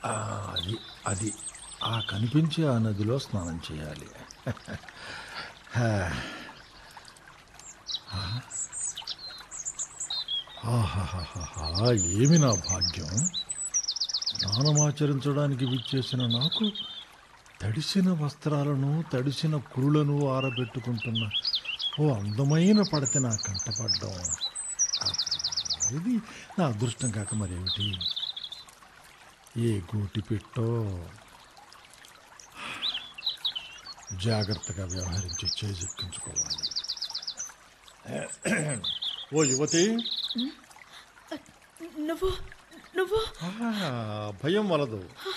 ఆ, అది అది ఆ కనిపించే ఆ నదిలో స్నానం చేయాలి హా. ఆ. ఆహాహాహాహా, ఏమి నా భాగ్యం స్నానమాచరించడానికి విచ్చేసిన నాకు తడిసిన వస్త్రాలను తడిసిన కురులను ఆరబెట్టుకుంటున్న ఓ అందమైన పడత నా కంటపడ్డం ఆహా, ఇది నా అదృష్టం కాక మరేమిటి ఏ గూటి పెట్టో జాగ్రత్తగా వ్యవహరించి చేజెక్కించుకోవాలి ఓ యువతి నువ్వు నువ్వు ఆ, భయం వలదు